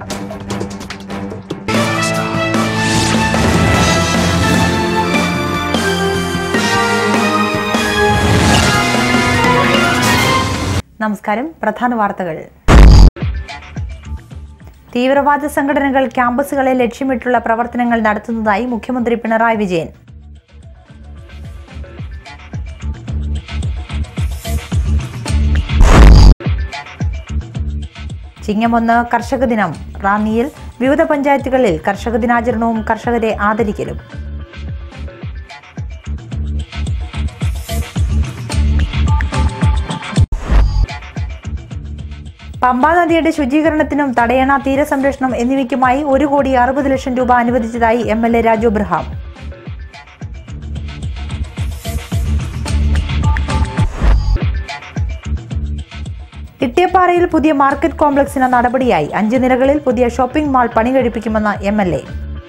നമസ്കാരം പ്രധാന വാർത്തകൾ തീവ്രവാദ സംഘടനകൾ ക്യാമ്പസുകളെ ലക്ഷ്യമിട്ടുള്ള പ്രവർത്തനങ്ങൾ നടത്തുന്നതായി മുഖ്യമന്ത്രി പിണറായി വിജയൻ ചിങ്ങമൊന്ന് കർഷക ദിനം റാന്നിയിൽ വിവിധ പഞ്ചായത്തുകളിൽ കർഷക ദിനാചരണവും കർഷകരെ ആദരിക്കലും പമ്പാ നദിയുടെ ശുചീകരണത്തിനും തടയണ തീരസംരക്ഷണം എന്നിവയ്ക്കുമായി ഒരു കോടി അറുപത് ലക്ഷം രൂപ അനുവദിച്ചതായി M L A Raju Abraham ഇട്ടിയപ്പാറയിൽ പുതിയ മാർക്കറ്റ് കോംപ്ലക്സിന് നടപടിയായി അഞ്ച് നിലകളിൽ പുതിയ ഷോപ്പിംഗ് മാൾ പണി കഴിപ്പിക്കുമെന്ന് എം എൽ എ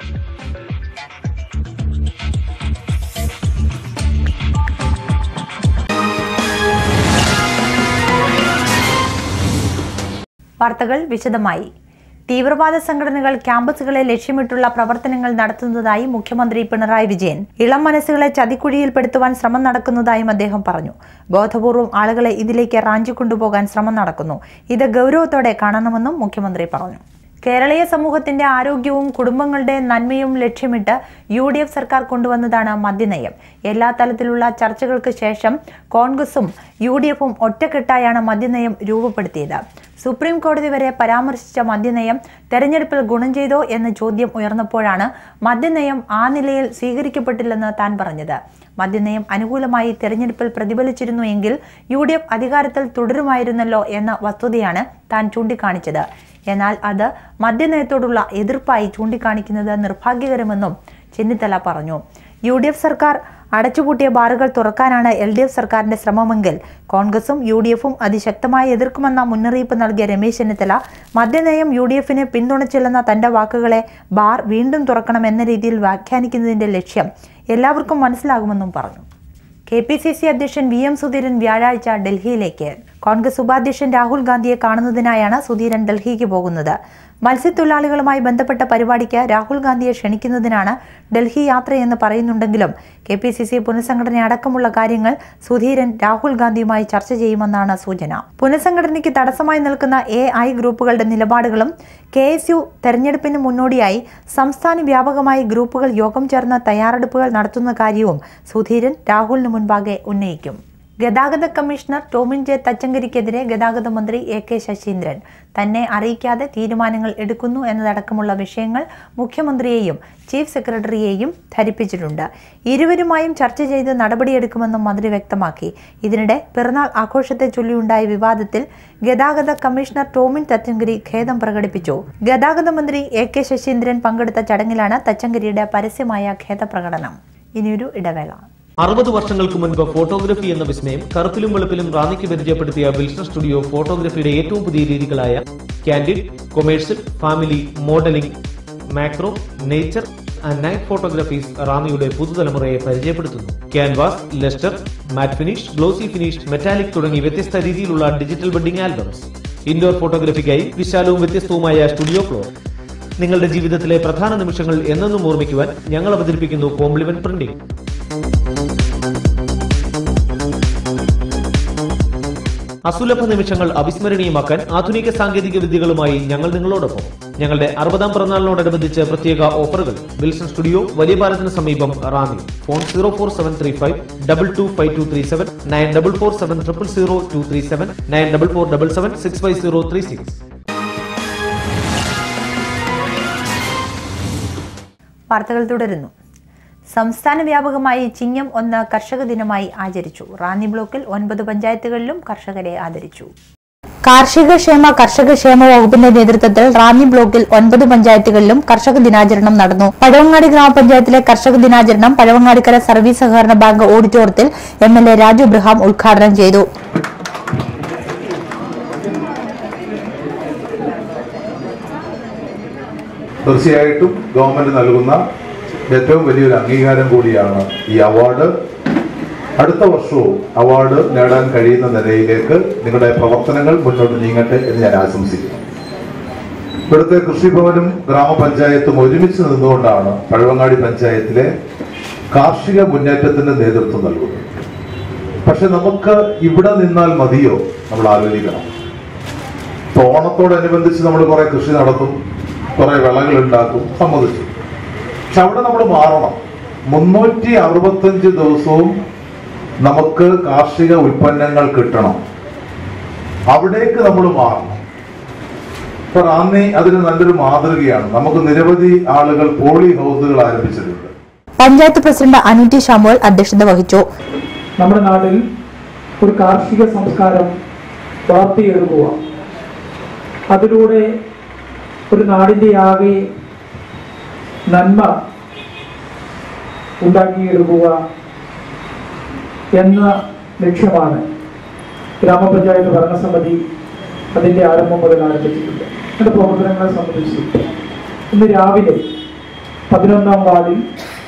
വാർത്തകൾ വിശദമായി തീവ്രവാദ സംഘടനകൾ ക്യാമ്പസുകളെ ലക്ഷ്യമിട്ടുള്ള പ്രവർത്തനങ്ങൾ നടത്തുന്നതായി മുഖ്യമന്ത്രി പിണറായി വിജയൻ ഇളം മനസ്സുകളെ ചതിക്കുഴിയിൽപ്പെടുത്തുവാൻ ശ്രമം നടക്കുന്നതായും അദ്ദേഹം പറഞ്ഞു ബോധപൂർവം ആളുകളെ ഇതിലേക്ക് റാഞ്ചിക്കൊണ്ടുപോകാൻ ശ്രമം നടക്കുന്നു ഇത് ഗൗരവത്തോടെ കാണണമെന്നും മുഖ്യമന്ത്രി പറഞ്ഞു കേരളീയ സമൂഹത്തിന്റെ ആരോഗ്യവും കുടുംബങ്ങളുടെ നന്മയും ലക്ഷ്യമിട്ട് യു ഡി എഫ് സർക്കാർ കൊണ്ടുവന്നതാണ് മദ്യനയം എല്ലാ തലത്തിലുള്ള ചർച്ചകൾക്ക് ശേഷം കോൺഗ്രസും യു ഡി എഫും ഒറ്റക്കെട്ടായാണ് മദ്യനയം രൂപപ്പെടുത്തിയത് സുപ്രീം കോടതി വരെ പരാമർശിച്ച മദ്യനയം തെരഞ്ഞെടുപ്പിൽ ഗുണം ചെയ്തോ എന്ന ചോദ്യം ഉയർന്നപ്പോഴാണ് മദ്യനയം ആ നിലയിൽ സ്വീകരിക്കപ്പെട്ടില്ലെന്ന് താൻ പറഞ്ഞത് മദ്യനയം അനുകൂലമായി തെരഞ്ഞെടുപ്പിൽ പ്രതിഫലിച്ചിരുന്നു എങ്കിൽ യു ഡി എഫ് അധികാരത്തിൽ തുടരുമായിരുന്നല്ലോ എന്ന വസ്തുതയാണ് താൻ ചൂണ്ടിക്കാണിച്ചത് എന്നാൽ അത് മദ്യനയത്തോടുള്ള എതിർപ്പായി ചൂണ്ടിക്കാണിക്കുന്നത് നിർഭാഗ്യകരമെന്നും ചെന്നിത്തല പറഞ്ഞു യു ഡി എഫ് സർക്കാർ അടച്ചുപൂട്ടിയ ബാറുകൾ തുറക്കാനാണ് എൽ ഡി എഫ് സർക്കാരിന്റെ ശ്രമമെങ്കിൽ കോൺഗ്രസും യു ഡി എഫും അതിശക്തമായി എതിർക്കുമെന്ന മുന്നറിയിപ്പ് നൽകിയ രമേശ് ചെന്നിത്തല മദ്യനയം യു ഡി എഫിനെ പിന്തുണച്ചില്ലെന്ന തന്റെ വാക്കുകളെ ബാർ വീണ്ടും തുറക്കണമെന്ന രീതിയിൽ വ്യാഖ്യാനിക്കുന്നതിന്റെ ലക്ഷ്യം എല്ലാവർക്കും മനസ്സിലാകുമെന്നും പറഞ്ഞു കെ പി സി സി അധ്യക്ഷൻ വി എം സുധീരൻ വ്യാഴാഴ്ച ഡൽഹിയിലേക്ക് കോൺഗ്രസ് ഉപാധ്യക്ഷൻ രാഹുൽ ഗാന്ധിയെ കാണുന്നതിനായാണ് സുധീരൻ ഡൽഹിക്ക് പോകുന്നത് മത്സ്യത്തൊഴിലാളികളുമായി ബന്ധപ്പെട്ട പരിപാടിക്ക് രാഹുൽ ഗാന്ധിയെ ക്ഷണിക്കുന്നതിനാണ് ഡൽഹി യാത്രയെന്ന് പറയുന്നുണ്ടെങ്കിലും കെ പി സി സി പുനഃസംഘടന അടക്കമുള്ള കാര്യങ്ങൾ സുധീരൻ രാഹുൽ ഗാന്ധിയുമായി ചർച്ച ചെയ്യുമെന്നാണ് സൂചന പുനഃസംഘടനയ്ക്ക് തടസ്സമായി നിൽക്കുന്ന എ ഐ ഗ്രൂപ്പുകളുടെ നിലപാടുകളും കെ എസ് യു തെരഞ്ഞെടുപ്പിന് മുന്നോടിയായി സംസ്ഥാന വ്യാപകമായി ഗ്രൂപ്പുകൾ യോഗം ചേർന്ന് തയ്യാറെടുപ്പുകൾ നടത്തുന്ന കാര്യവും സുധീരൻ രാഹുലിന് മുൻപാകെ ഉന്നയിക്കും ഗതാഗത കമ്മീഷണർ ടോമിൻ ജെ തച്ചങ്കരിക്കെതിരെ ഗതാഗത മന്ത്രി എ കെ ശശീന്ദ്രൻ തന്നെ അറിയിക്കാതെ തീരുമാനങ്ങൾ എടുക്കുന്നു എന്നതടക്കമുള്ള വിഷയങ്ങൾ മുഖ്യമന്ത്രിയെയും ചീഫ് സെക്രട്ടറിയെയും ധരിപ്പിച്ചിട്ടുണ്ട് ഇരുവരുമായും ചർച്ച ചെയ്ത് നടപടിയെടുക്കുമെന്നും മന്ത്രി വ്യക്തമാക്കി ഇതിനിടെ പിറന്നാൾ ആഘോഷത്തെ ചൊല്ലിയുണ്ടായ വിവാദത്തിൽ ഗതാഗത കമ്മീഷണർ ടോമിൻ തച്ചങ്കരി ഖേദം പ്രകടിപ്പിച്ചു ഗതാഗത മന്ത്രി എ കെ ശശീന്ദ്രൻ പങ്കെടുത്ത ചടങ്ങിലാണ് തച്ചങ്കരിയുടെ പരസ്യമായ ഖേദപ്രകടനം ഇനിയൊരു ഇടവേള അറുപത് വർഷങ്ങൾക്ക് മുൻപ് ഫോട്ടോഗ്രഫി എന്ന വിസ്മയം കറുപ്പിലും വെളുപ്പിലും റാന്നിക്ക് പരിചയപ്പെടുത്തിയ വിൽസൺ സ്റ്റുഡിയോ ഫോട്ടോഗ്രഫിയുടെ ഏറ്റവും പുതിയ രീതികളായ candid commercial family modeling macro nature and night photographies റാന്നിയുടെ പുതുതലമുറയെ പരിചയപ്പെടുത്തുന്നു canvas lustre matte finish glossy finish metallic തുടങ്ങി വ്യത്യസ്ത രീതിയിലുള്ള ഡിജിറ്റൽ വെഡിംഗ് ആൽബംസ് ഇൻഡോർ ഫോട്ടോഗ്രഫിക്കായി വിശാലവും വ്യത്യസ്തവുമായ സ്റ്റുഡിയോ ഫ്ലോർ നിങ്ങളുടെ ജീവിതത്തിലെ പ്രധാന നിമിഷങ്ങൾ എന്നെന്നും ഓർമ്മിക്കുവാൻ ഞങ്ങൾ അവതരിപ്പിക്കുന്നു കോംപ്ലിമെന്റ് പ്രിന്റിംഗ് അസുലഭ നിമിഷങ്ങൾ അവിസ്മരണീയമാക്കാൻ ആധുനിക സാങ്കേതിക വിദ്യകളുമായി ഞങ്ങൾ നിങ്ങളോടൊപ്പം ഞങ്ങളുടെ അറുപതാം പിറന്നാളിനോടനുബന്ധിച്ച് പ്രത്യേക ഓഫറുകൾ വിൽസൺ സ്റ്റുഡിയോ വലിയ പാലത്തിന് സമീപം Ranni phone zero four seven three five double two five two three seven nine double four seven triple zero two three seven nine double four double seven six five zero three six വാർത്തകൾ തുടരുന്നു സംസ്ഥാന വ്യാപകമായി ചിങ്ങം ഒന്ന് കർഷക ദിനമായി ആചരിച്ചു റാന്നി ബ്ലോക്കിൽ ഒൻപത് പഞ്ചായത്തുകളിലും കർഷകരെ ആദരിച്ചു കാർഷിക ക്ഷേമ കർഷക ക്ഷേമ വകുപ്പിന്റെ നേതൃത്വത്തിൽ റാന്നി ബ്ലോക്കിൽ ഒൻപത് പഞ്ചായത്തുകളിലും കർഷക ദിനാചരണം നടന്നു പഴവങ്ങാടി ഗ്രാമപഞ്ചായത്തിലെ കർഷക ദിനാചരണം പഴവങ്ങാടിക്കര സർവീസ് സഹകരണ ബാങ്ക് ഓഡിറ്റോറിയത്തിൽ M L A Raju Ibrahim ഉദ്ഘാടനം ചെയ്തു തീർച്ചയായിട്ടും ഗവൺമെന്റ് നൽകുന്ന ഏറ്റവും വലിയൊരു അംഗീകാരം കൂടിയാണ് ഈ അവാർഡ് അടുത്ത വർഷവും അവാർഡ് നേടാൻ കഴിയുന്ന നിലയിലേക്ക് നിങ്ങളുടെ പ്രവർത്തനങ്ങൾ മുന്നോട്ട് നീങ്ങട്ടെ എന്ന് ഞാൻ ആശംസിക്കുന്നു ഇവിടുത്തെ കൃഷിഭവനും ഗ്രാമപഞ്ചായത്തും ഒരുമിച്ച് നിന്നുകൊണ്ടാണ് പഴവങ്ങാടി പഞ്ചായത്തിലെ കാർഷിക മുന്നേറ്റത്തിന് നേതൃത്വം നൽകുന്നത് പക്ഷെ നമുക്ക് ഇവിടെ നിന്നാൽ മതിയോ നമ്മൾ ആലോചിക്കണം ഇപ്പൊ ഓണത്തോടനുബന്ധിച്ച് നമ്മൾ കുറെ കൃഷി നടത്തും കുറെ വിളകൾ ഉണ്ടാക്കും സമ്മതിച്ചു പക്ഷെ അവിടെ നമ്മൾ മാറണം മുന്നൂറ്റി അറുപത്തഞ്ച് ദിവസവും നമുക്ക് കാർഷിക ഉൽപ്പന്നങ്ങൾ കിട്ടണം അവിടേക്ക് നമ്മൾ മാറണം ഇപ്പൊ റാന്നി അതിന് നല്ലൊരു മാതൃകയാണ് നമുക്ക് നിരവധി ആളുകൾ പോളി ഹൗസുകൾ ആരംഭിച്ചിട്ടുണ്ട് പഞ്ചായത്ത് പ്രസിഡന്റ് അനിറ്റി ഷാമുവൽ അധ്യക്ഷത വഹിച്ചു നമ്മുടെ നാട്ടിൽ ഒരു കാർഷിക സംസ്കാരം വളർത്തിയെടുക്കുക അതിലൂടെ ഒരു നാടിൻ്റെ ആകെ നന്മ ഉണ്ടാക്കിയെടുക്കുക എന്ന ലക്ഷ്യമാണ് ഗ്രാമപഞ്ചായത്ത് ഭരണസമിതി അതിൻ്റെ ആരംഭം മുതൽ ആരംഭിച്ചിട്ടുണ്ട് അതിൻ്റെ പ്രവർത്തനങ്ങളെ സംബന്ധിച്ച് ഇന്ന് രാവിലെ പതിനൊന്നാം വാർഡിൽ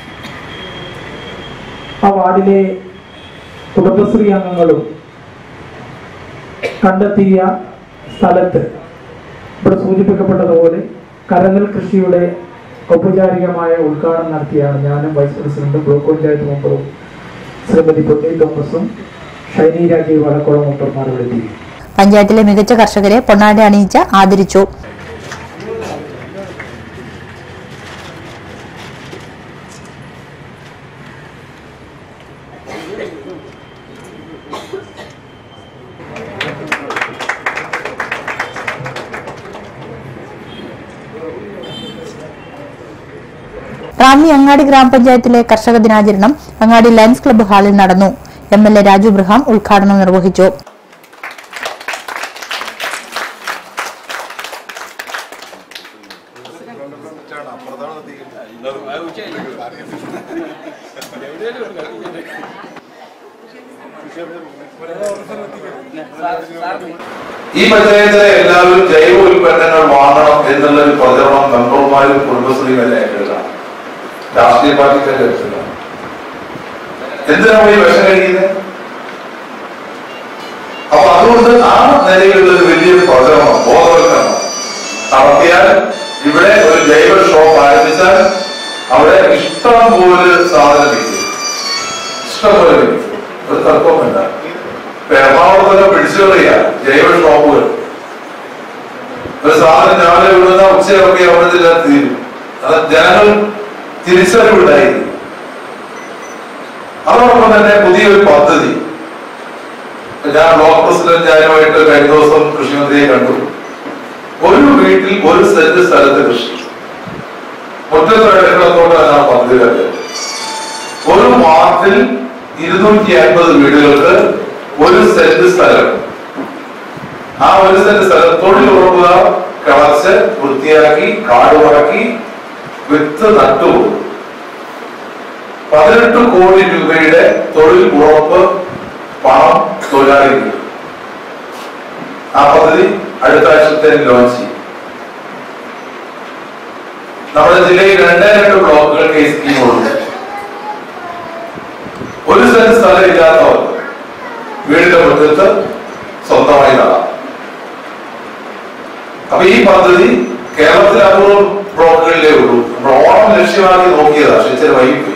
ആ വാർഡിലെ കുടുംബശ്രീ അംഗങ്ങളും കണ്ടെത്തിയ സ്ഥലത്ത് ഇവിടെ സൂചിപ്പിക്കപ്പെട്ടതുപോലെ കരനെൽ കൃഷിയുടെ ഔപചാരികമായ ഉദ്ഘാടനം നടത്തിയാണ് ഞാനും വൈസ് പ്രസിഡന്റ് ബ്ലോക്ക് പഞ്ചായത്ത് മെമ്പറും ശ്രീമതി പൊന്നി തോമസും ഷൈനി രാജീവ് വടക്കുളം മെമ്പർമാർ ഇവിടെ എത്തി പഞ്ചായത്തിലെ മികച്ച കർഷകരെ പൊന്നാടി അണിയിച്ച് ആദരിച്ചു റാന്നി അങ്ങാടി ഗ്രാമപഞ്ചായത്തിലെ കർഷക ദിനാചരണം അങ്ങാടി ലയൺസ് ക്ലബ്ബ് ഹാളിൽ നടന്നു M L A Raju Abraham ഉദ്ഘാടനം നിർവഹിച്ചു ഈ പഞ്ചായത്തിലെ എല്ലാവരും ജൈവ ഉൽപ്പന്നങ്ങൾ വാങ്ങണം എന്നുള്ള ഒരു പ്രചരണം മെമ്പർമാരും കുടുംബശ്രീ വരെ ഏറ്റെടുക്കണം രാഷ്ട്രീയ പാർട്ടിക്കാരെ ഏറ്റെടുക്കണം എന്തിനാണ് ഈ വിഷം കഴിക്കുന്നത് അപ്പൊ അതുകൊണ്ട് ആ നിലയിലുള്ള ഒരു വലിയൊരു പ്രചരണം ബോധവൽക്കരണം നടത്തിയാൽ ഇവിടെ ഒരു ജൈവ ഷോപ്പ് ആരംഭിച്ചാൽ അവിടെ ഇഷ്ടം പോലെ സാധനം വിൽക്കും ഇഷ്ടം പോലെ വിൽക്കും ഒരു തർക്കവും വേണ്ട ഇപ്പൊ എറണാകുളത്തൊക്കെ പിടിച്ചുകളിയ ജൈവ ഷോപ്പുകൾ ഒരു സാധനം രാവിലെ വിടുന്ന ഉച്ചയൊക്കെ അവിടെ തീരും അത് ജനങ്ങൾ തിരിച്ചറിവുണ്ടായിരുന്നു അതോടൊപ്പം തന്നെ പുതിയൊരു പദ്ധതി ഞാൻ ബ്ലോക്ക് പ്രസിഡന്റ് ഞാനുമായിട്ട് കഴിഞ്ഞ ദിവസം കൃഷിമന്ത്രിയെ കണ്ടു ഒരു വീട്ടിൽ ഒരു സെന്റ് സ്ഥലത്ത് കൃഷി ഒറ്റത്തോട്ടാണ് പദ്ധതി വരുന്നത് ഒരു വാർഡിൽ ഇരുന്നൂറ്റി അൻപത് വീടുകൾക്ക് ഒരു സെന്റ് സ്ഥലം ആ ഒരു സെന്റ് സ്ഥലം തൊഴിലുറപ്പുക കിളച്ച് വൃത്തിയാക്കി കാട് ഉറക്കി വിത്ത് നട്ടുകൊടുക്കും പതിനെട്ട് കോടി രൂപയുടെ തൊഴിൽ ഉറപ്പ് പണം തൊഴിലാളികൾ ആ പദ്ധതി അടുത്ത ആഴ്ചത്തെ ലോഞ്ച് ചെയ്യും നമ്മുടെ ജില്ലയിൽ രണ്ടേ രണ്ട് ബ്ലോക്കുകൾക്ക് ഈ സ്കീം ഉണ്ട് ഒരു സെന്റ് സ്ഥലം ഇല്ലാത്തവർക്ക് വീടിന്റെ മുറ്റത്ത് സ്വന്തമായി നടാം അപ്പൊ ഈ പദ്ധതി കേരളത്തിലെ അപൂർവം ബ്ലോക്കുകളിലേ ഉള്ളൂ നമ്മൾ ഓണം ലക്ഷ്യമാക്കി നോക്കിയതാ പക്ഷെ ഇച്ചിരി വൈകിപ്പോയി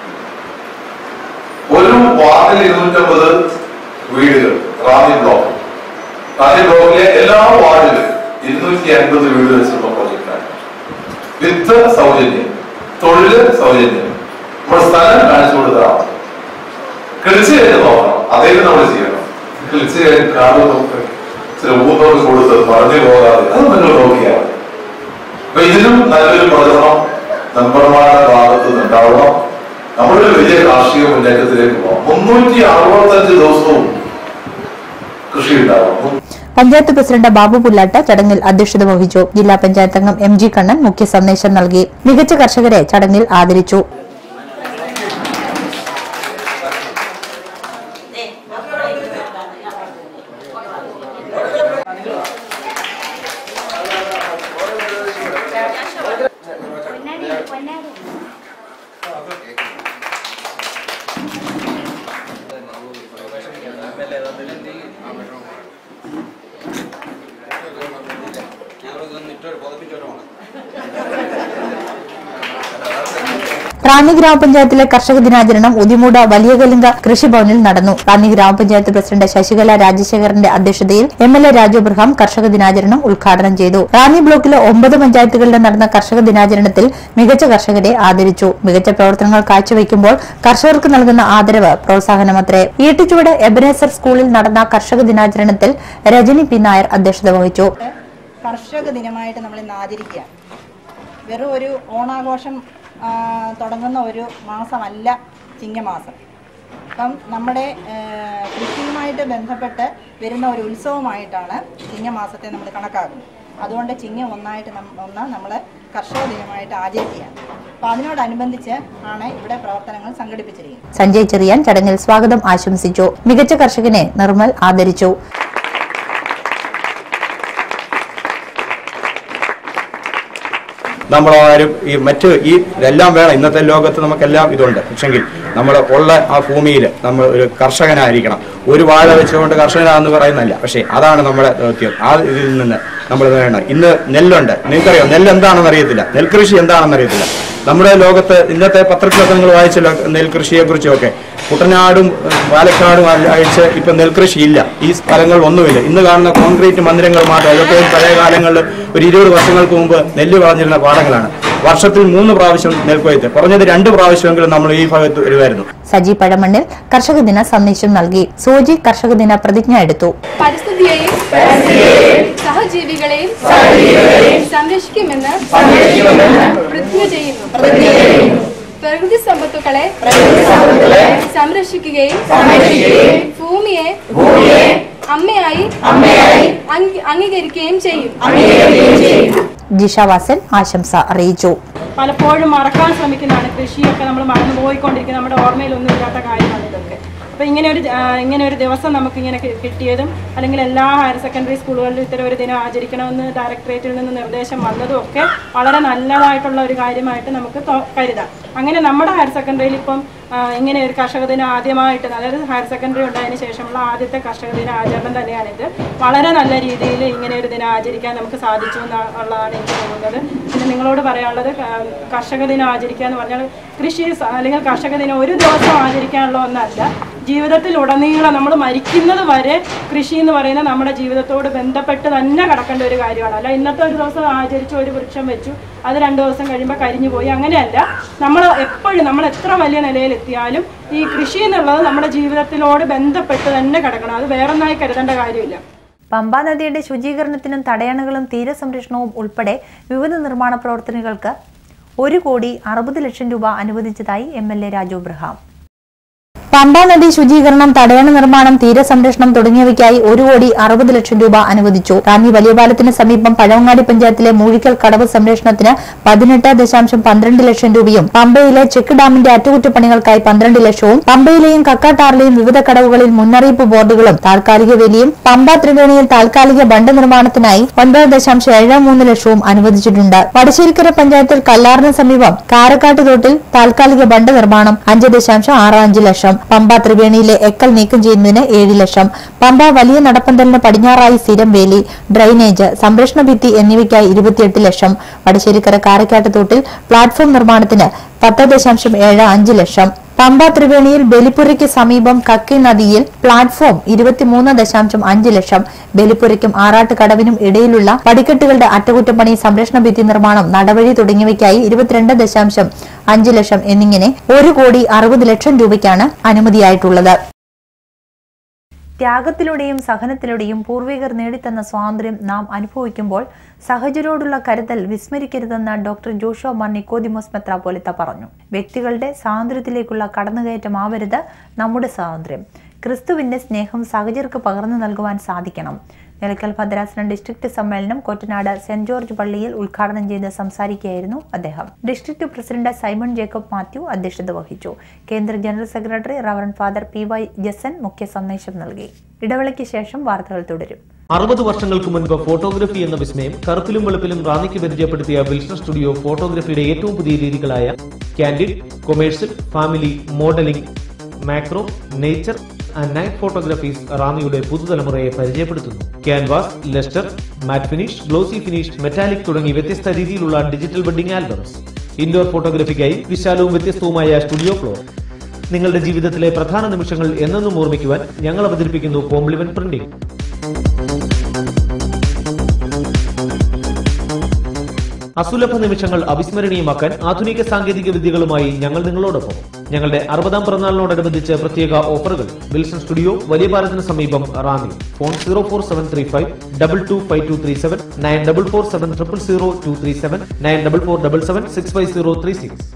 ഒരു വാർഡിൽ ഇരുന്നൂറ്റമ്പത് വീടുകൾ റാന്നി ബ്ലോക്ക് റാന്നി ബ്ലോക്കിലെ എല്ലാ വാർഡിലും ഇരുന്നൂറ്റി അൻപത് വീട് വെച്ചുള്ള പ്രോജക്റ്റാണ് വിത്ത് സൗജന്യം തൊഴില് സൗജന്യം നമ്മൾ സ്ഥലം കാണിച്ചു കൊടുത്താൽ കിളിച്ച് കഴിഞ്ഞ് നോക്കണം അതേലും നമ്മൾ ചെയ്യണം കിളിച്ച് കഴിഞ്ഞ് കാട് നോക്കി ചില ഊന്നോട് കൊടുത്ത് പറഞ്ഞു പോകാതെ അത് നിങ്ങൾ നോക്കിയാൽ മതി അപ്പൊ ഇതിനും നല്ലൊരു പ്രചരണം മെമ്പർമാരുടെ ഭാഗത്ത് നിന്ന് ഉണ്ടാവണം നമ്മളൊരു വലിയ കാർഷിക മുന്നേറ്റത്തിലേക്ക് പോകാം മുന്നൂറ്റി അറുപത്തഞ്ച് ദിവസവും കൃഷി ഉണ്ടാവണം പഞ്ചായത്ത് പ്രസിഡന്റ് ബാബു പുല്ലാട്ട് ചടങ്ങിൽ അധ്യക്ഷത വഹിച്ചു ജില്ലാ പഞ്ചായത്ത് അംഗം എം ജി കണ്ണൻ മുഖ്യ സന്ദേശം നൽകി മികച്ച കർഷകരെ ചടങ്ങിൽ ആദരിച്ചു ഞങ്ങളൊക്കെ പതപ്പിച്ചോരമാണ് റാന്നി ഗ്രാമപഞ്ചായത്തിലെ കർഷക ദിനാചരണം ഉദിമൂട് വലിയകലിംഗ കൃഷിഭവനിൽ നടന്നു റാന്നി ഗ്രാമപഞ്ചായത്ത് പ്രസിഡന്റ് ശശികല രാജശേഖരന്റെ അധ്യക്ഷതയിൽ M L A Raju Abraham കർഷക ദിനാചരണം ഉദ്ഘാടനം ചെയ്തു റാന്നി ബ്ലോക്കിലെ ഒമ്പത് പഞ്ചായത്തുകളിൽ നടന്ന കർഷക ദിനാചരണത്തിൽ മികച്ച കർഷകരെ ആദരിച്ചു മികച്ച പ്രവർത്തനങ്ങൾ കാഴ്ചവെക്കുമ്പോൾ കർഷകർക്ക് നൽകുന്ന ആദരവ് പ്രോത്സാഹനമത്രേ ഈട്ടിച്ചുവട് എബനേസർ സ്കൂളിൽ നടന്ന കർഷക ദിനാചരണത്തിൽ രജനി പി നായർ അധ്യക്ഷത വഹിച്ചു കർഷക ദിനമായിട്ട് നമ്മൾ ഇന്ന് ആചരിക്കുക വെറും ഒരു ഓണാഘോഷം ആ, തുടങ്ങുന്ന ഒരു മാസമല്ല ചിങ്ങമാസം അപ്പം നമ്മുടെ ആ, കൃഷിയുമായിട്ട് ബന്ധപ്പെട്ട് വരുന്ന ഒരു ഉത്സവമായിട്ടാണ് ചിങ്ങമാസത്തെ നമ്മൾ കണക്കാക്കുന്നത് അതുകൊണ്ട് ചിങ്ങം ഒന്നായിട്ട് നം- ഒന്ന് നമ്മൾ കർഷക ദിനമായിട്ട് ആചരിക്കുകയാണ് അപ്പോൾ അതിനോടനുബന്ധിച്ച് ആണ് ഇവിടെ പ്രവർത്തനങ്ങൾ സംഘടിപ്പിച്ചിരിക്കുന്നത് സഞ്ജയ് ചെറിയാൻ ചടങ്ങിൽ സ്വാഗതം ആശംസിച്ചു മികച്ച കർഷകനെ നിർമ്മൽ ആദരിച്ചു നമ്മളാരും ഈ മറ്റ് ഈ ഇതെല്ലാം വേണം ഇന്നത്തെ ലോകത്ത് നമുക്കെല്ലാം ഇതുണ്ട് പക്ഷെങ്കിൽ നമ്മൾ ഉള്ള ആ ഭൂമിയിൽ നമ്മൾ ഒരു കർഷകനായിരിക്കണം ഒരു വാഴ വെച്ചുകൊണ്ട് കർഷകനാന്ന് പറയുന്നല്ല പക്ഷേ അതാണ് നമ്മുടെ ദൗത്യം ആ ഇതിൽ നിന്ന് നമ്മൾ വേണം ഇന്ന് നെല്ലുണ്ട് നിങ്ങൾക്കറിയാം നെല്ല് എന്താണെന്ന് അറിയത്തില്ല നെൽകൃഷി എന്താണെന്ന് അറിയത്തില്ല നമ്മുടെ ലോകത്ത് ഇന്നത്തെ പത്രത്തിലൊക്കെ നിങ്ങൾ വായിച്ചല്ലോ നെൽകൃഷിയെ കുറിച്ചുമൊക്കെ കുട്ടനാടും ഏഹ്, പാലക്കാടും അയച്ച് ഇപ്പൊ നെൽകൃഷി ഇല്ല ഈ സ്ഥലങ്ങൾ ഒന്നുമില്ല ഇന്ന് കാണുന്ന കോൺക്രീറ്റ് മന്ദിരങ്ങൾ മാത്രം അതൊക്കെ പഴയ കാലങ്ങളിൽ ഒരു ഇരുപത് വർഷങ്ങൾക്ക് മുമ്പ് നെല്ല് കളഞ്ഞിരുന്ന പാടങ്ങളാണ് വർഷത്തിൽ മൂന്ന് പ്രാവശ്യം നെൽക്കൊയ്ത്ത് കുറഞ്ഞത് രണ്ട് പ്രാവശ്യമെങ്കിലും നമ്മൾ ഈ ഭാഗത്ത് വരുമായിരുന്നു സജി പഴമണ്ണിൽ കർഷക ദിന സന്ദേശം നൽകി സോജി കർഷക ദിന പ്രതിജ്ഞ എടുത്തു പരിസ്ഥിതിയെയും സഹജീവികളെയും സംരക്ഷിക്കുമെന്ന് പ്രതിജ്ഞ ചെയ്യുന്നു പ്രകൃതി സമ്പത്തുക്കളെ സംരക്ഷിക്കുകയും ഭൂമിയെ അമ്മയായി അംഗീ- അംഗീകരിക്കുകയും ചെയ്യും ജിഷ വാസൻ ആശംസ അറിയിച്ചു പലപ്പോഴും മറക്കാൻ ശ്രമിക്കുന്നതാണ് കൃഷിയൊക്കെ നമ്മൾ മറന്നു പോയിക്കൊണ്ടിരിക്കുന്ന നമ്മുടെ ഓർമ്മയിലൊന്നും ഇല്ലാത്ത കാര്യമാണ് ഇതൊക്കെ അപ്പോൾ ഇങ്ങനെ ഒരു ആ, ഇങ്ങനെ ഒരു ദിവസം നമുക്ക് ഇങ്ങനെ കി- കിട്ടിയതും അല്ലെങ്കിൽ എല്ലാ ഹയർ സെക്കൻഡറി സ്കൂളുകളിലും ഇത്തരം ഒരു ദിനം ആചരിക്കണമെന്ന് ഡയറക്ടറേറ്റിൽ നിന്ന് നിർദ്ദേശം വന്നതും ഒക്കെ വളരെ നല്ലതായിട്ടുള്ള ഒരു കാര്യമായിട്ട് നമുക്ക് തോ- കരുതാം അങ്ങനെ നമ്മുടെ ഹയർ സെക്കൻഡറിയിൽ ഇപ്പം ആ, ഇങ്ങനെ ഒരു കർഷക ദിനം ആദ്യമായിട്ട് അതായത് ഹയർ സെക്കൻഡറി ഉണ്ടായതിനു ശേഷമുള്ള ആദ്യത്തെ കർഷക ദിന ആചരണം തന്നെയാണിത് വളരെ നല്ല രീതിയിൽ ഇങ്ങനെ ഒരു ദിനം ആചരിക്കാൻ നമുക്ക് സാധിച്ചു എന്നുള്ളതാണ് എനിക്ക് തോന്നുന്നത് പിന്നെ നിങ്ങളോട് പറയാനുള്ളത് ക- കർഷക ദിനം ആചരിക്കുക എന്ന് പറഞ്ഞാൽ കൃഷി സ- അല്ലെങ്കിൽ കർഷക ദിനം ഒരു ദിവസം ആചരിക്കാനുള്ള ഒന്നല്ല ജീവിതത്തിൽ ഉടനീളം നമ്മൾ മരിക്കുന്നത് വരെ കൃഷി എന്ന് പറയുന്നത് നമ്മുടെ ജീവിതത്തോട് ബന്ധപ്പെട്ട് തന്നെ കിടക്കേണ്ട ഒരു കാര്യമാണ് അല്ല ഇന്നത്തെ ഒരു ദിവസം ആചരിച്ച് ഒരു വൃക്ഷം വെച്ചു അത് രണ്ട് ദിവസം കഴിയുമ്പോൾ കരിഞ്ഞു പോയി അങ്ങനെയല്ല നമ്മൾ എപ്പോഴും നമ്മൾ എത്ര വലിയ നിലയിലെത്തിയാലും ഈ കൃഷി എന്നുള്ളത് നമ്മുടെ ജീവിതത്തിനോട് ബന്ധപ്പെട്ട് തന്നെ കിടക്കണം അത് വേറൊന്നായി കരുതേണ്ട കാര്യമില്ല പമ്പാ നദിയുടെ ശുചീകരണത്തിനും തടയണകളും തീരസംരക്ഷണവും ഉൾപ്പെടെ വിവിധ നിർമ്മാണ പ്രവർത്തനങ്ങൾക്ക് ഒരു കോടി അറുപത് ലക്ഷം രൂപ അനുവദിച്ചതായി M L A Raju Ibrahim Pamba നദി ശുചീകരണം തടയണ നിർമ്മാണം തീരസംരക്ഷണം തുടങ്ങിയവയ്ക്കായി ഒരു കോടി അറുപത് ലക്ഷം രൂപ അനുവദിച്ചു റാന്നി വലിയ പാലത്തിന് സമീപം പഴവങ്ങാടി പഞ്ചായത്തിലെ മൂഴിക്കൽ കടവ് സംരക്ഷണത്തിന് പതിനെട്ട് ദശാംശം പന്ത്രണ്ട് ലക്ഷം രൂപയും പമ്പയിലെ ചെക്ക് ഡാമിന്റെ അറ്റകുറ്റപ്പണികൾക്കായി പന്ത്രണ്ട് ലക്ഷവും പമ്പയിലെയും കക്കാട്ടാറിലെയും വിവിധ കടവുകളിൽ മുന്നറിയിപ്പ് ബോർഡുകളും താൽക്കാലിക വേലിയും പമ്പ ത്രിവേണിയിൽ താൽക്കാലിക ബണ്ട് നിർമ്മാണത്തിനായി ഒൻപത് ദശാംശം ഏഴ് മൂന്ന് ലക്ഷവും അനുവദിച്ചിട്ടുണ്ട് വടശ്ശേരിക്കര പഞ്ചായത്തിൽ കല്ലാറിന് സമീപം കാരക്കാട്ട് തോട്ടിൽ താൽക്കാലിക ബണ്ട് നിർമ്മാണം അഞ്ച് ദശാംശം ആറ് അഞ്ച് ലക്ഷം പമ്പ ത്രിവേണിയിലെ എക്കൽ നീക്കം ചെയ്യുന്നതിന് ഏഴ് ലക്ഷം പമ്പ വലിയ നടപ്പന്തലിന് പടിഞ്ഞാറായി സ്ഥിരം വേലി ഡ്രൈനേജ് സംരക്ഷണ ഭിത്തി എന്നിവയ്ക്കായി ഇരുപത്തിയെട്ട് ലക്ഷം വടശ്ശേരിക്കര കാരക്കാട്ട് തോട്ടിൽ പ്ലാറ്റ്ഫോം നിർമ്മാണത്തിന് പത്ത് ദശാംശം ഏഴ് അഞ്ച് ലക്ഷം പമ്പ ത്രിവേണിയിൽ ബലിപ്പുരയ്ക്ക് സമീപം കക്കി നദിയിൽ പ്ലാറ്റ്ഫോം ഇരുപത്തിമൂന്ന് ദശാംശം അഞ്ച് ലക്ഷം ബലിപ്പുരയ്ക്കും ആറാട്ട് കടവിനും ഇടയിലുള്ള പടിക്കെട്ടുകളുടെ അറ്റകുറ്റപ്പണി സംരക്ഷണ ഭിത്തി നിർമ്മാണം നടവഴി തുടങ്ങിയവയ്ക്കായി ഇരുപത്തിരണ്ട് ദശാംശം അഞ്ച് ലക്ഷം എന്നിങ്ങനെ ഒരു കോടി അറുപത് ലക്ഷം രൂപയ്ക്കാണ് അനുമതിയായിട്ടുള്ളത് ത്യാഗത്തിലൂടെയും സഹനത്തിലൂടെയും പൂർവികർ നേടിത്തന്ന സ്വാതന്ത്ര്യം നാം അനുഭവിക്കുമ്പോൾ സഹജരോടുള്ള കരുതൽ വിസ്മരിക്കരുതെന്ന് ഡോക്ടർ ജോഷോ മാർ നിക്കോദിമോസ് മെത്രാപ്പോലിത്ത പറഞ്ഞു വ്യക്തികളുടെ സ്വാതന്ത്ര്യത്തിലേക്കുള്ള കടന്നുകയറ്റമാവരുത് നമ്മുടെ സ്വാതന്ത്ര്യം ക്രിസ്തുവിന്റെ സ്നേഹം സഹചർക്ക് പകർന്നു നൽകുവാൻ സാധിക്കണം നിലയ്ക്കൽ ഭദ്രാസനം ഡിസ്ട്രിക്ട് സമ്മേളനം കൊറ്റനാട് സെന്റ് ജോർജ് പള്ളിയിൽ ഉദ്ഘാടനം ചെയ്ത് സംസാരിക്കുകയായിരുന്നു അദ്ദേഹം ഡിസ്ട്രിക്ട് പ്രസിഡന്റ് സൈമൺ ജേക്കബ് മാത്യു അധ്യക്ഷത വഹിച്ചു കേന്ദ്ര general secretary reverend father P Y Jason മുഖ്യ സന്ദേശം നൽകി ഇടവേളയ്ക്ക് ശേഷം വാർത്തകൾ തുടരും അറുപത് വർഷങ്ങൾക്ക് മുൻപ് ഫോട്ടോഗ്രഫി എന്ന വിസ്മയം കറുപ്പിലും വെളുപ്പിലും റാന്നിക്ക് പരിചയപ്പെടുത്തിയ വിൽസൺ സ്റ്റുഡിയോ ഫോട്ടോഗ്രഫിയുടെ ഏറ്റവും പുതിയ രീതികളായ candid commercial family modeling macro nature and night photographies റാന്നിയുടെ പുതുതലമുറയെ പരിചയപ്പെടുത്തുന്നു canvas lustre matte finish glossy finish metallic തുടങ്ങി വ്യത്യസ്ത രീതിയിലുള്ള ഡിജിറ്റൽ വെഡിംഗ് ആൽബംസ് ഇൻഡോർ ഫോട്ടോഗ്രാഫിക്കായി വിശാലവും വ്യത്യസ്തവുമായ സ്റ്റുഡിയോ ഫ്ലോർ നിങ്ങളുടെ ജീവിതത്തിലെ പ്രധാന നിമിഷങ്ങൾ എന്നെന്നും ഓർമ്മിക്കുവാൻ ഞങ്ങൾ അവതരിപ്പിക്കുന്നു കോംപ്ലിമെന്റ് പ്രിന്റിംഗ് അസുലഭ നിമിഷങ്ങൾ അവിസ്മരണീയമാക്കാൻ ആധുനിക സാങ്കേതിക വിദ്യകളുമായി ഞങ്ങൾ നിങ്ങളോടൊപ്പം ഞങ്ങളുടെ അറുപതാം പിറന്നാളിനോടനുബന്ധിച്ച് പ്രത്യേക ഓഫറുകൾ വിൽസൺ സ്റ്റുഡിയോ വലിയ പാലത്തിന് സമീപം Ranni phone zero four seven three five double two five two three seven nine double four seven triple zero two three seven nine double four double seven six five zero three six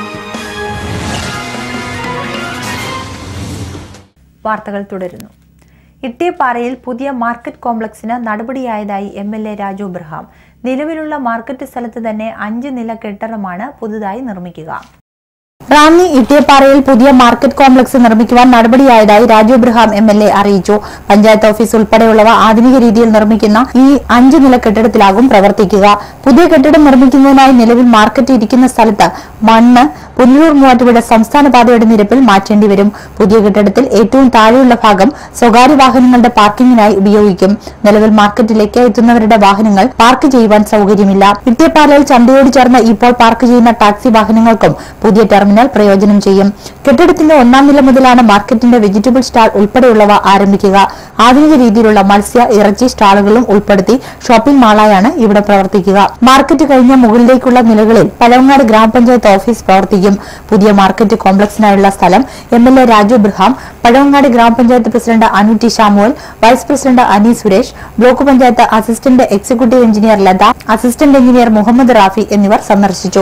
വാർത്തകൾ തുടരുന്നു ഇട്ടിയപ്പാറയിൽ പുതിയ market കോംപ്ലക്സിന് നടപടിയായതായി M L A Raju Ibrahim നിലവിലുള്ള market സ്ഥലത്ത് തന്നെ അഞ്ച് നില കെട്ടിടമാണ് പുതുതായി നിർമ്മിക്കുക റാന്നി ഇട്ടിയപ്പാറയിൽ പുതിയ മാർക്കറ്റ് കോംപ്ലക്സ് നിർമ്മിക്കുവാൻ നടപടിയായതായി Raju Ibrahim M L A അറിയിച്ചു പഞ്ചായത്ത് ഓഫീസ് ഉൾപ്പെടെയുള്ളവ ആധുനിക രീതിയിൽ നിർമ്മിക്കുന്ന ഈ അഞ്ച് നില കെട്ടിടത്തിലാകും പ്രവർത്തിക്കുക പുതിയ കെട്ടിടം നിർമ്മിക്കുന്നതിനായി നിലവിൽ മാർക്കറ്റ് ഇരിക്കുന്ന സ്ഥലത്ത് മണ്ണ് പുനലൂർ മൂവാറ്റുപുഴ സംസ്ഥാന പാതയുടെ നിരപ്പിൽ മാറ്റേണ്ടി വരും പുതിയ കെട്ടിടത്തിൽ ഏറ്റവും താഴെയുള്ള ഭാഗം സ്വകാര്യ വാഹനങ്ങളുടെ പാർക്കിങ്ങിനായി ഉപയോഗിക്കും നിലവിൽ മാർക്കറ്റിലേക്ക് എത്തുന്നവരുടെ വാഹനങ്ങൾ പാർക്ക് ചെയ്യുവാൻ സൗകര്യമില്ല ഇട്ടിയപ്പാറയിൽ ചന്തയോട് ചേർന്ന് ഇപ്പോൾ പാർക്ക് ചെയ്യുന്ന ടാക്സി വാഹനങ്ങൾക്കും പുതിയ ടെർമിനൽ പ്രയോജനം ചെയ്യും കെട്ടിടത്തിന്റെ ഒന്നാം നില മുതലാണ് മാർക്കറ്റിന്റെ വെജിറ്റബിൾ സ്റ്റാൾ ഉൾപ്പെടെയുള്ളവ ആരംഭിക്കുക ആധുനിക രീതിയിലുള്ള മത്സ്യ ഇറച്ചി സ്റ്റാളുകളും ഉൾപ്പെടുത്തി ഷോപ്പിംഗ് മാളായാണ് ഇവിടെ പ്രവർത്തിക്കുക മാർക്കറ്റ് കഴിഞ്ഞ മുകളിലേക്കുള്ള നിലകളിൽ പഴവങ്ങാട് ഗ്രാമപഞ്ചായത്ത് ഓഫീസ് പ്രവർത്തിക്കും പുതിയ മാർക്കറ്റ് കോംപ്ലക്സിനായുള്ള സ്ഥലം M L A Raju Ibrahim Pazhavangad ഗ്രാമപഞ്ചായത്ത് president Anu T Samuel vice president Ani Suresh block panchayat assistant executive engineer Latha assistant engineer Muhammad Rafi എന്നിവർ സന്ദർശിച്ചു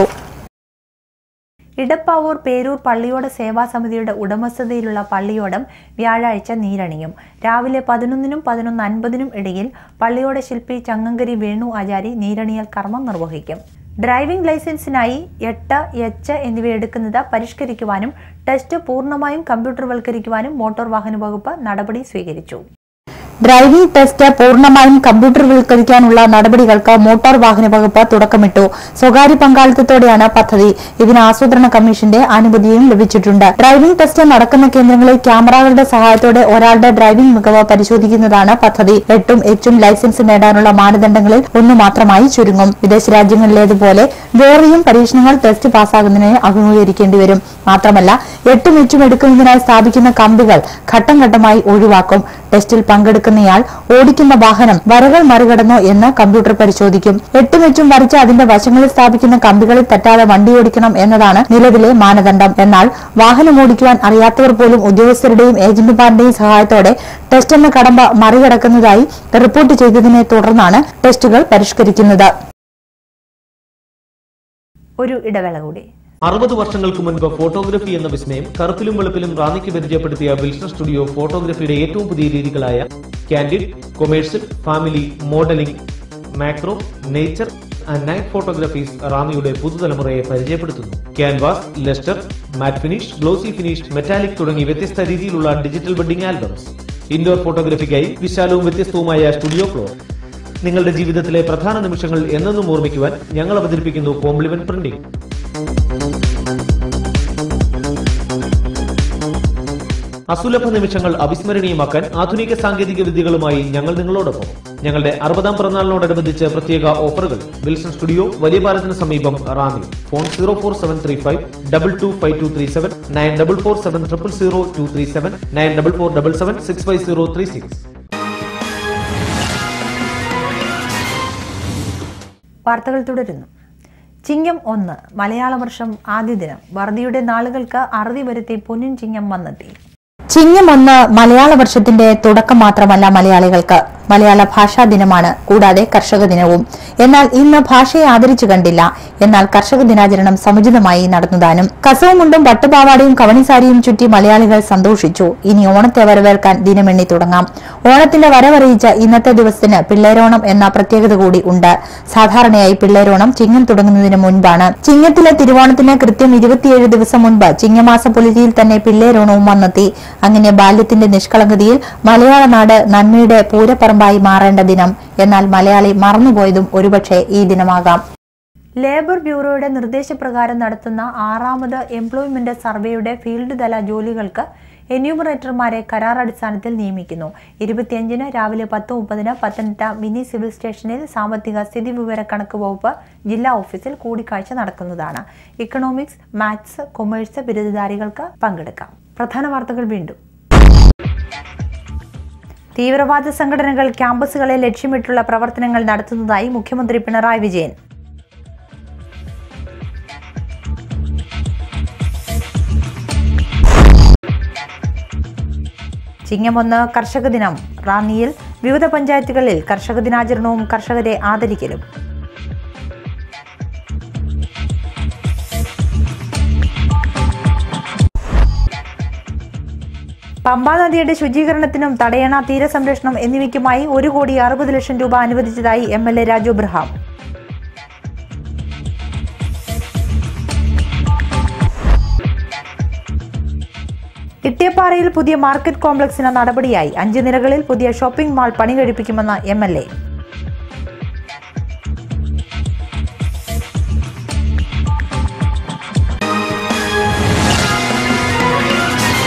ഇടപ്പാവൂർ പേരൂർ പള്ളിയോട സേവാ സമിതിയുടെ ഉടമസ്ഥതയിലുള്ള പള്ളിയോടം വ്യാഴാഴ്ച നീരണിയും രാവിലെ പതിനൊന്നിനും പതിനൊന്ന് അൻപതിനും ഇടയിൽ പള്ളിയോട ശില്പി ചങ്ങങ്കരി വേണു ആചാരി നീരണിയൽ കർമ്മം നിർവഹിക്കും ഡ്രൈവിംഗ് ലൈസൻസിനായി എട്ട് എച്ച് എന്നിവ എടുക്കുന്നത് പരിഷ്കരിക്കുവാനും ടെസ്റ്റ് പൂർണ്ണമായും കമ്പ്യൂട്ടർവൽക്കരിക്കുവാനും മോട്ടോർ വാഹന വകുപ്പ് നടപടി സ്വീകരിച്ചു ഡ്രൈവിംഗ് ടെസ്റ്റ് പൂർണ്ണമായും കമ്പ്യൂട്ടർവൽക്കരിക്കാനുള്ള നടപടികൾക്ക് മോട്ടോർ വാഹന വകുപ്പ് തുടക്കമിട്ടു സ്വകാര്യ പങ്കാളിത്തത്തോടെയാണ് പദ്ധതി ഇതിന് ആസൂത്രണ കമ്മീഷന്റെ അനുമതിയും ലഭിച്ചിട്ടുണ്ട് ഡ്രൈവിംഗ് ടെസ്റ്റ് നടക്കുന്ന കേന്ദ്രങ്ങളിൽ ക്യാമറകളുടെ സഹായത്തോടെ ഒരാളുടെ ഡ്രൈവിംഗ് മികവ് പരിശോധിക്കുന്നതാണ് പദ്ധതി എട്ടും എച്ചും ലൈസൻസ് നേടാനുള്ള മാനദണ്ഡങ്ങളിൽ ഒന്ന് മാത്രമായി ചുരുങ്ങും വിദേശ രാജ്യങ്ങളിലേതുപോലെ വേറെയും പരീക്ഷണങ്ങൾ ടെസ്റ്റ് പാസ്സാകുന്നതിന് അഭിമുഖീകരിക്കേണ്ടി വരും മാത്രമല്ല എട്ടും എച്ചും എടുക്കുന്നതിനായി സ്ഥാപിക്കുന്ന കമ്പികൾ ഘട്ടം ഘട്ടമായി ഒഴിവാക്കും ടെസ്റ്റിൽ പങ്കെടുക്കുന്നയാൾ ഓടിക്കുന്ന വാഹനം വരകൾ മറികടന്നോ എന്ന് കമ്പ്യൂട്ടർ പരിശോധിക്കും എട്ടും എച്ചും വരച്ച് അതിന്റെ വശങ്ങളിൽ സ്ഥാപിക്കുന്ന കമ്പികളിൽ തട്ടാതെ വണ്ടി ഓടിക്കണം എന്നതാണ് നിലവിലെ മാനദണ്ഡം എന്നാൽ വാഹനം ഓടിക്കുവാൻ അറിയാത്തവർ പോലും ഉദ്യോഗസ്ഥരുടെയും ഏജന്റുമാരുടെയും സഹായത്തോടെ ടെസ്റ്റ് എന്ന കടമ്പ മറികടക്കുന്നതായി റിപ്പോർട്ട് ചെയ്തതിനെ തുടർന്നാണ് ടെസ്റ്റുകൾ പരിഷ്കരിക്കുന്നത് ഒരു ഇടവേള കൂടി അറുപത് വർഷങ്ങൾക്ക് മുൻപ് ഫോട്ടോഗ്രഫി എന്ന വിസ്മയം കറുപ്പിലും വെളുപ്പിലും റാന്നിക്ക് പരിചയപ്പെടുത്തിയ വിൽസൺ സ്റ്റുഡിയോ ഫോട്ടോഗ്രഫിയുടെ ഏറ്റവും പുതിയ രീതികളായ candid commercial family modeling macro nature and night photographies റാന്നിയുടെ പുതുതലമുറയെ പരിചയപ്പെടുത്തുന്നു canvas lustre matte finish glossy finish metallic തുടങ്ങി വ്യത്യസ്ത രീതിയിലുള്ള ഡിജിറ്റൽ വെഡിംഗ് ആൽബംസ് ഇൻഡോർ ഫോട്ടോഗ്രഫിക്കായി വിശാലവും വ്യത്യസ്തവുമായ സ്റ്റുഡിയോ ഫ്ലോർ നിങ്ങളുടെ ജീവിതത്തിലെ പ്രധാന നിമിഷങ്ങൾ എന്നെന്നും ഓർമ്മിക്കുവാൻ ഞങ്ങൾ അവതരിപ്പിക്കുന്നു കോംപ്ലിമെന്റ് പ്രിന്റിംഗ് അസുലഭ നിമിഷങ്ങൾ അവിസ്മരണീയമാക്കാൻ ആധുനിക സാങ്കേതിക വിദ്യകളുമായി ഞങ്ങൾ നിങ്ങളോടൊപ്പം ഞങ്ങളുടെ അറുപതാം പിറന്നാളിനോടനുബന്ധിച്ച് പ്രത്യേക ഓഫറുകൾ വിൽസൺ സ്റ്റുഡിയോ വലിയ പാലത്തിന് സമീപം Ranni phone zero four seven three five double two five two three seven nine double four seven triple zero two three seven nine double four double seven six five zero three six വാർത്തകൾ തുടരുന്നു ചിങ്ങം ഒന്ന് മലയാള വർഷം ആദ്യ ദിനം വറുതിയുടെ നാളുകൾക്ക് അറുതി വരുത്തി പൊന്നിൻ ചിങ്ങം വന്നെത്തി ചിങ്ങം ഒന്ന് മലയാള വർഷത്തിന്റെ തുടക്കം മാത്രമല്ല മലയാളികൾക്ക് മലയാള ഭാഷാ ദിനമാണ് കൂടാതെ കർഷക ദിനവും എന്നാൽ ഇന്ന് ഭാഷയെ ആദരിച്ചു കണ്ടില്ല എന്നാൽ കർഷക ദിനാചരണം സമുചിതമായി നടന്നതാനും കസവുമുണ്ടും പട്ടുപാവാടയും കവണിസാരിയും ചുറ്റി മലയാളികൾ സന്തോഷിച്ചു ഇനി ഓണത്തെ വരവേൽക്കാൻ ദിനമെണ്ണി തുടങ്ങാം ഓണത്തിന്റെ വരവറിയിച്ച ഇന്നത്തെ ദിവസത്തിന് പിള്ളേരോണം എന്ന പ്രത്യേകത കൂടി ഉണ്ട് സാധാരണയായി പിള്ളേരോണം ചിങ്ങം തുടങ്ങുന്നതിന് മുൻപാണ് ചിങ്ങത്തിലെ തിരുവോണത്തിന് കൃത്യം ഇരുപത്തിയേഴ് ദിവസം മുൻപ് ചിങ്ങമാസ പുലരിയിൽ തന്നെ പിള്ളേരോണവും വന്നെത്തി അങ്ങനെ ബാല്യത്തിന്റെ നിഷ്കളങ്കതയിൽ മലയാള നാട് നന്മയുടെ പൂരപ്പറമ്പായി മാറേണ്ട ദിനം എന്നാൽ മലയാളി മറന്നുപോയതും ഒരുപക്ഷെ ഈ ദിനമാകാം ലേബർ ബ്യൂറോയുടെ നിർദ്ദേശപ്രകാരം നടത്തുന്ന ആറാമത് എംപ്ലോയ്മെന്റ് സർവേയുടെ ഫീൽഡ് തല ജോലികൾക്ക് എന്യൂമറേറ്റർമാരെ കരാർ അടിസ്ഥാനത്തിൽ നിയമിക്കുന്നു ഇരുപത്തിയഞ്ചിന് രാവിലെ പത്ത് മുപ്പതിന് പത്തനംതിട്ട മിനി സിവിൽ സ്റ്റേഷനിൽ സാമ്പത്തിക സ്ഥിതി വിവര കണക്ക് വകുപ്പ് ജില്ലാ ഓഫീസിൽ കൂടിക്കാഴ്ച നടക്കുന്നതാണ് ഇക്കണോമിക്സ് മാത്സ് കൊമേഴ്സ് ബിരുദധാരികൾക്ക് പങ്കെടുക്കാം പ്രധാന വാർത്തകൾ വീണ്ടും തീവ്രവാദ സംഘടനകൾ ക്യാമ്പസുകളെ ലക്ഷ്യമിട്ടുള്ള പ്രവർത്തനങ്ങൾ നടത്തുന്നതായി മുഖ്യമന്ത്രി പിണറായി വിജയൻ ചിങ്ങമൊന്ന് കർഷക ദിനം റാന്നിയിൽ വിവിധ പഞ്ചായത്തുകളിൽ കർഷക ദിനാചരണവും കർഷകരെ ആദരിക്കലും പമ്പാ നദിയുടെ ശുചീകരണത്തിനും തടയണ തീരസംരക്ഷണം എന്നിവയ്ക്കുമായി ഒരു കോടി അറുപത് ലക്ഷം രൂപ അനുവദിച്ചതായി M L A Raju Ibrahim ഇട്ടിയപ്പാറയിൽ പുതിയ മാർക്കറ്റ് കോംപ്ലക്സിന് നടപടിയായി അഞ്ച് നിലകളിൽ പുതിയ ഷോപ്പിംഗ് മാൾ പണി കഴിപ്പിക്കുമെന്ന് എം എൽ എ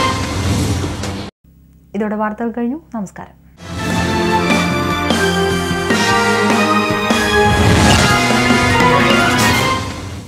ഇതോടെ വാർത്തകൾ കഴിഞ്ഞു നമസ്കാരം